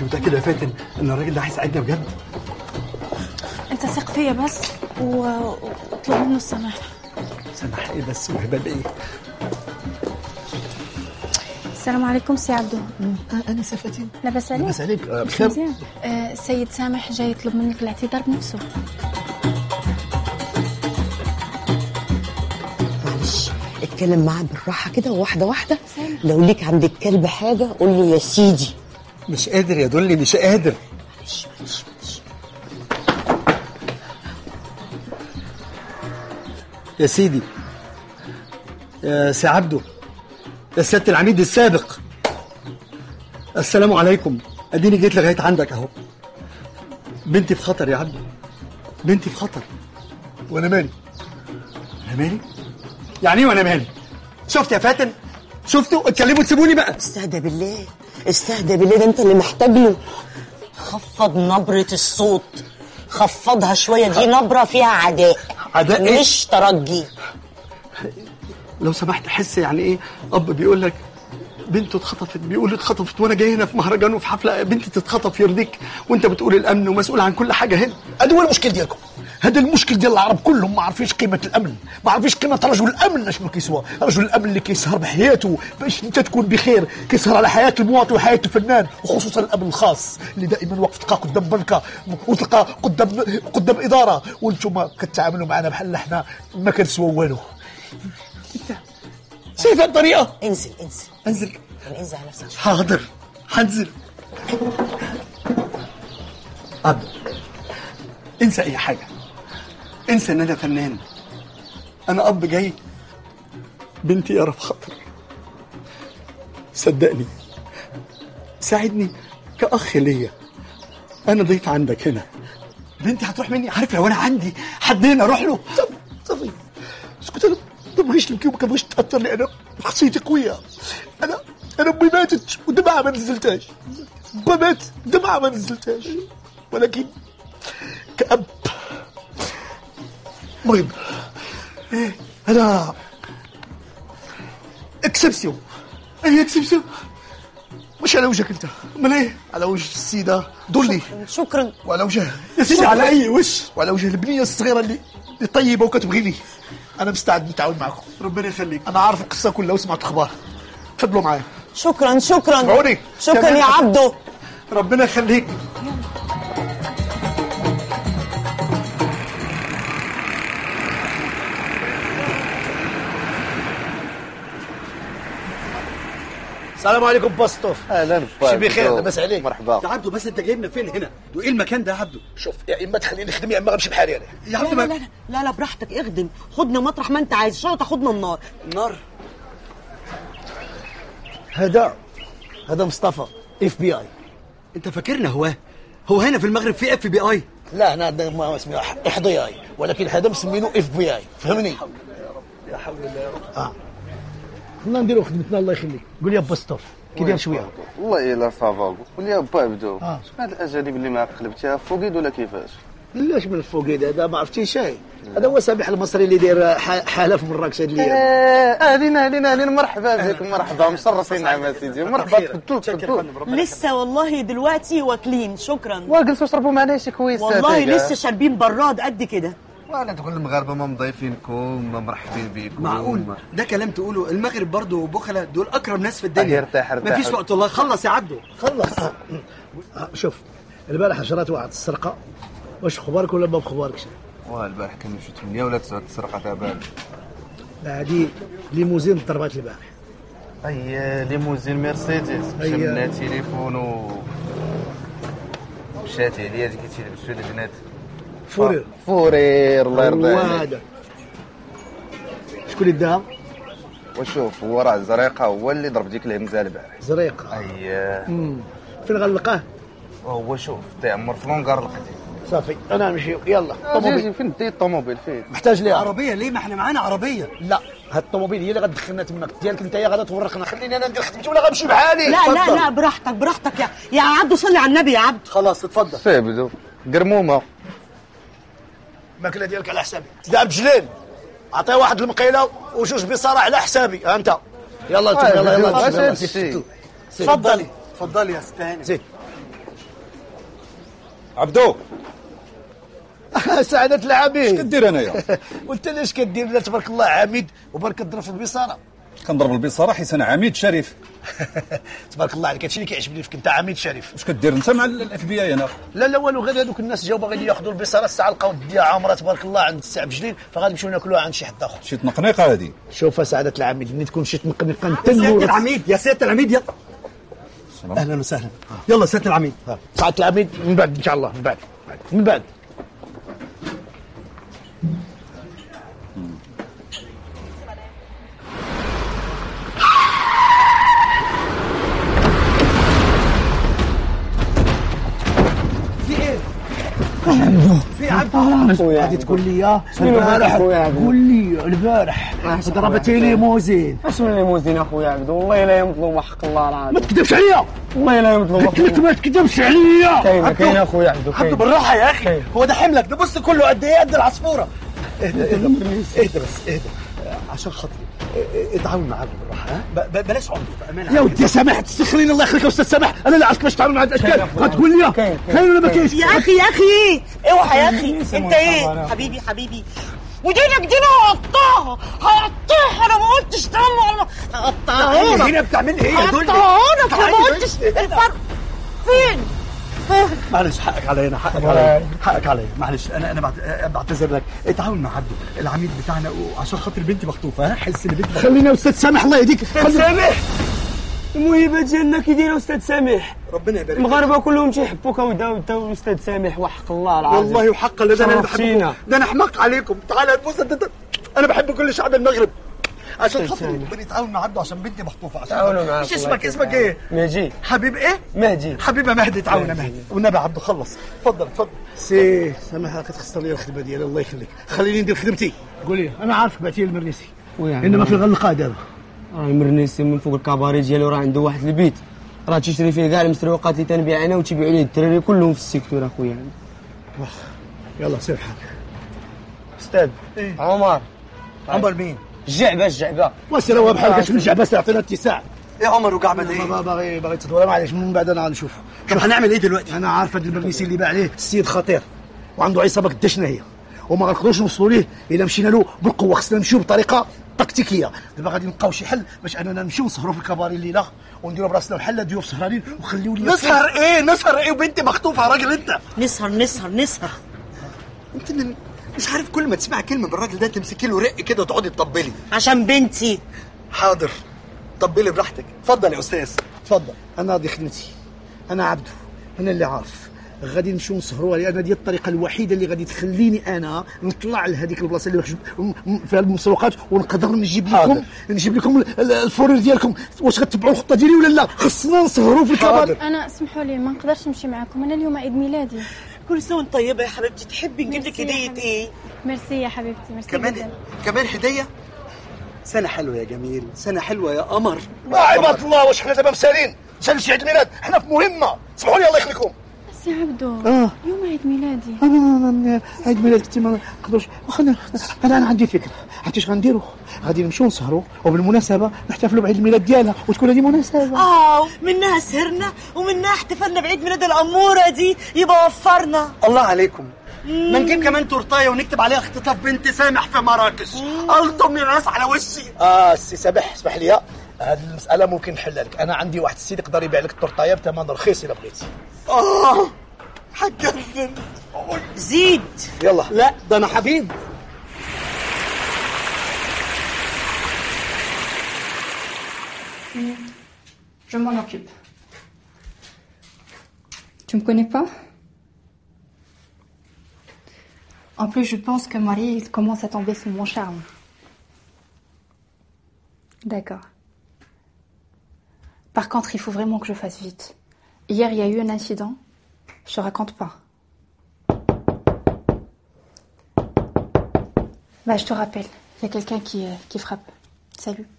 متاكد يا فاتن ان الراجل ده هيساعدنا بجد انت ثق فيا بس و- واطلب منه السماح سامح ايه بس وهبال ايه السلام عليكم سي عبدو انا فاتن لاباس عليك بس عليك آه، مش بخير مزيان آه السيد سامح جاي يطلب منك الاعتذار بنفسه معلش اتكلم معاه بالراحه كده واحده واحده لو ليك عند الكلب حاجه قول له يا سيدي مش قادر يا دولي مش قادر معلش معلش معلش يا سيدي يا سي عبده يا سيادة العميد السابق السلام عليكم اديني جيت لغاية عندك اهو بنتي في خطر يا عبده بنتي في خطر وانا مالي انا مالي يعني ايه وانا مالي شفت يا فاتن شفتوا اتكلموا تسيبوني بقى استهدى بالله استهدى بالله ده انت اللي محتاج له خفض نبره الصوت خفضها شويه دي نبره فيها عداء عداء إيه؟ مش ترجي لو سمحت حس يعني ايه اب بيقول لك بنته اتخطفت بيقول اتخطفت وانا جاي هنا في مهرجان وفي حفله بنتي تتخطف يرضيك وانت بتقول الامن ومسؤول عن كل حاجه هنا هذا هو المشكل ديالكم هذا المشكل ديال العرب كلهم ما عارفينش قيمه الامن ما عارفينش قيمه رجل الامن شنو كيسوى رجل الامن اللي كيسهر بحياته باش انت تكون بخير كيسهر على حياه المواطن وحياه الفنان وخصوصا الامن الخاص اللي دائما واقف تلقاه قدام بنكه وتلقاه قدام قدام اداره وانتم كتعاملوا معنا بحال احنا ما كنسوى والو سيف الطريقه انزل انزل انزل يعني انزل على نفسك حاضر هنزل عبد انسى اي حاجه انسى ان انا فنان انا اب جاي بنتي يا في خطر صدقني ساعدني كاخ ليا انا ضيف عندك هنا بنتي هتروح مني عارف لو انا عندي حد هنا اروح له صافي صافي اسكت انا ما بغيتش نبكي وما كنبغيش تاثر لي انا شخصيتي قويه انا انا امي ماتت ودمعها ما نزلتهاش با مات دمعها ما نزلتهاش ولكن كأب المهم إيه، انا اكسبسيون اي اكسبسيون مش على وجهك انت امال ايه على وجه السيده دولي شكرا وعلى وجه يا سيدي على اي وش وعلى وجه البنيه الصغيره اللي اللي طيبه وكتبغيني انا مستعد نتعاون معكم ربنا يخليك انا عارف القصه كلها وسمعت اخبار تفضلوا معايا شكرا شكرا اسمعوني. شكرا كمان يا عبدو ربنا يخليك السلام عليكم باستوف اهلا شي بخير لاباس عليك مرحبا يا عبدو بس انت جايبنا فين هنا؟ وايه المكان ده يا عبدو؟ شوف يا اما تخليني نخدم يا اما غنمشي بحالي انا يا لا عبدو لا ما لا لا لا براحتك اخدم خدنا مطرح ما انت عايز ان شاء الله تاخدنا النار النار هذا هذا مصطفى اف بي اي انت فاكرنا هو هو هنا في المغرب في اف بي اي لا انا عندنا ما اسمه احضي اي ولكن هذا مسمينه اف بي اي فهمني يا حول الله يا رب اه خلينا نديروا خدمتنا الله يخليك قول لي باستوف كي داير شويه والله الا صافا قول لي با بدو آه. هاد الاجانب اللي معاك قلبتها فوقيد ولا كيفاش لاش من الفوقيد هذا ما عرفتي شيء هذا هو سامح المصري اللي داير ح- حاله في مراكش هاد الايام اهلين اهلين اهلين مرحبا بك مرحبا مشرفين نعم سيدي مرحبا تفضلوا تفضلوا لسه والله دلوقتي واكلين شكرا واجلسوا اشربوا معنا شي كويس والله لسه شاربين براد قد كده وانا تقول المغاربه ما مضيفينكم ما مرحبين بكم معقول ده كلام تقوله المغرب برضه وبخلة دول اكرم ناس في الدنيا ارتاح، ارتاح. مفيش وقت والله خلص يا عبدو خلص آه، شوف البارح جرات واحد السرقه واش خبارك ولا ما بخباركش واه البارح كانوا شي 8 ولا 9 سرقه تاع بال هذه ليموزين ضربات البارح اي ليموزين مرسيدس أي. شمنا تليفون و مشات عليا ديك تيلبسوا البنات فورير فورير الله يرضى هو عليك هذا شكون اللي داها وشوف هو راه زريقه هو اللي ضرب ديك الهمزه البارح زريقه اي مم. فين غنلقاه وهو شوف تيعمر في لونكار القديم صافي انا نمشي يلا طوموبيل فين دي الطوموبيل فين محتاج ليها عربيه ليه ما احنا معانا عربيه لا هاد الطوموبيل هي اللي غتدخلنا تماك ديالك انت غادا تورقنا خليني انا ندير خدمتي ولا غنمشي بحالي لا لا تفضل. لا براحتك براحتك يا يا عبدو صلي على النبي يا عبد خلاص اتفضل فيه بدو قرمومه الماكله ديالك على حسابي تدعم بجلين عطيه واحد المقيله وجوج بصراحه على حسابي ها انت يلا انتم آه، يلا بدو، يلا واش يلا هادشي؟ سير. اتفضلي اتفضلي يا ستاني زيد عبدو سعادة العميد كدير انايا وانت ليش كدير لا تبارك الله عميد وبارك تضرب في البصاره كنضرب البصاره حيت انا عميد شريف تبارك الله عليك هادشي اللي كيعجبني فيك انت عميد شريف واش كدير انت مع الاف بي اي هنا لا لا والو غير هذوك الناس جاو باغيين ياخذوا البصاره الساعه لقاو الديا عامره تبارك الله عند الساعه بجليل فغادي يمشيو ناكلوها عند شي حد اخر شي تنقنيقه هذه شوف سعادة العميد ملي تكون شي تنقنقه يا انت سياده النور العميد يا سياده العميد يلا اهلا وسهلا يلا سياده العميد سعادة العميد من بعد ان شاء الله من بعد من بعد في عبدو غادي تقول لي البارح قول لي البارح ضربت لي موزين اش من ليموزين اخويا عبدو والله لا يمظلوم حق الله ما العظيم تكذبش عليا والله لا يمظلوم قلت لك ما تكذبش عليا كاين كاين اخويا عبدو عبدو كاين بالراحه يا اخي هو ده حملك ده بص كله قد ايه قد العصفوره اهدى اهدى اهدى بس اهدى عشان خاطري اه، اه، اتعامل معاه بالراحه ها ب- ب- بلاش عنف بامانه يا ودي يا سامح تسخرين الله يخليك يا استاذ سامح انا لا عرفت باش تعامل مع هاد الاشكال غتقول لي كاين، كاين. خلينا ولا ما كاينش يا اخي يا اخي اوعى يا اخي انت ايه حبيبي حبيبي ودينك دينا هقطعها هقطعها انا ما قلتش دم ولا هقطعها لك هنا بتعمل ايه يا دول هقطعها لك انا ما قلتش الفرق فين معلش حقك عليا انا حقك عليا حقك عليا معلش انا انا بعت- اه، بعتذر لك اتعامل مع عبده العميد بتاعنا وعشان خاطر بنتي مخطوفه ها حس ان بنتي خلينا يا استاذ سامح الله يهديك خلي- سامح المهبه ديالنا كي دايره استاذ سامح ربنا يبارك فيك. المغاربه كلهم تيحبوك وداو داو استاذ سامح وحق الله العظيم والله وحقا لا ده انا اللي شرفتينا. بحبكم ده انا حماق عليكم تعالى تبص ده- ده- انا بحب كل شعب المغرب عشان خاطر سامح. بنتعاون مع عبده عشان بنتي مخطوفه عشان تعاونوا معاك ايش الله اسمك يكرمك. اسمك ايه مهدي حبيب ايه مهدي حبيبه مهدي تعاون يا مهدي. مهدي والنبي عبده خلص اتفضل اتفضل سي سامح راك تخسر لي الخدمه ديالي الله يخليك خليني ندير خدمتي قولي انا عارفك بعتي لي المرنيسي ويا انما في غلقه دابا راه المرنيسي من فوق الكباري ديالو راه عنده واحد البيت راه تيشري فيه كاع المسروقات اللي تنبيع انا وتيبيعوا ليه الدراري كلهم في السيكتور اخويا يلا سير حالك استاذ عمر عمر مين الجعبه الجعبه وسير هو بحالك اش من جعبه يعطينا اتساع ايه عمر وقعبه ايه ما باغي باغي تدور معليش من بعد انا غنشوف طب هنعمل ايه دلوقتي انا عارف هذا المرنيسي اللي باع عليه السيد خطير وعنده عصابه قداش شنو هي وما غنقدروش نوصلوا ليه الا مشينا له بالقوه خصنا نمشيو بطريقه تكتيكيه دابا غادي نلقاو شي حل باش اننا نمشيو نسهروا في الكباري الليله ونديروا براسنا محل ضيوف سهرانين وخليو لي نسهر ايه نسهر ايه وبنتي مخطوفه يا راجل انت نسهر نسهر نسهر انت من- مش عارف كل ما تسمع كلمه بالراجل ده تمسكي له رق كده وتقعدي تطبلي عشان بنتي حاضر طبلي براحتك اتفضل يا استاذ اتفضل انا هذه خدمتي انا عبده انا اللي عارف غادي نمشيو نسهروا لان دي الطريقه الوحيده اللي غادي تخليني انا نطلع لهذيك البلاصه اللي واخد- م- م- فيها المسروقات ونقدر نجيب لكم حاضر. نجيب لكم ال- ال- الفرير ديالكم واش غتبعوا الخطه ديالي ولا لا خصنا نسهروا في الكباري انا اسمحوا لي ما نقدرش نمشي معكم انا اليوم عيد ميلادي كل سنه وانت طيبه يا حبيبتي تحبي نجيب لك ميرسي يا هديه حبيبتي. ايه ميرسي يا حبيبتي ميرسي كمان جدا كمان هديه سنه حلوه يا جميل سنه حلوه يا قمر يا عباد الله واش حنا دابا مسالين مسالين شي عيد ميلاد حنا في مهمه سمحوا لي الله يخليكم بس يا عبدو آه. اليوم عيد ميلادي انا انا عيد ميلاد كنت ما نقدرش واخا انا انا عندي فكره عرفتي اش غنديروا غادي نمشيو نسهروا وبالمناسبه نحتفلوا بعيد الميلاد ديالها وتكون هذه مناسبه اه منها سهرنا ومنها احتفلنا بعيد ميلاد الاموره دي يبقى وفرنا الله عليكم ما نجيب كمان تورتايه ونكتب عليها اختطاف بنت سامح في مراكش الطم يا ناس على وشي اه سي سامح اسمح لي هذه المساله ممكن نحلها لك انا عندي واحد السيد يقدر يبيع لك التورتايه بثمن رخيص الا بغيتي اه حجرني زيد يلا لا ده انا حبيب Je m'en occupe. Tu me connais pas En plus, je pense que Marie il commence à tomber sous mon charme. D'accord. Par contre, il faut vraiment que je fasse vite. Hier, il y a eu un incident. Je te raconte pas. Bah, je te rappelle. Il y a quelqu'un qui, euh, qui frappe. Salut.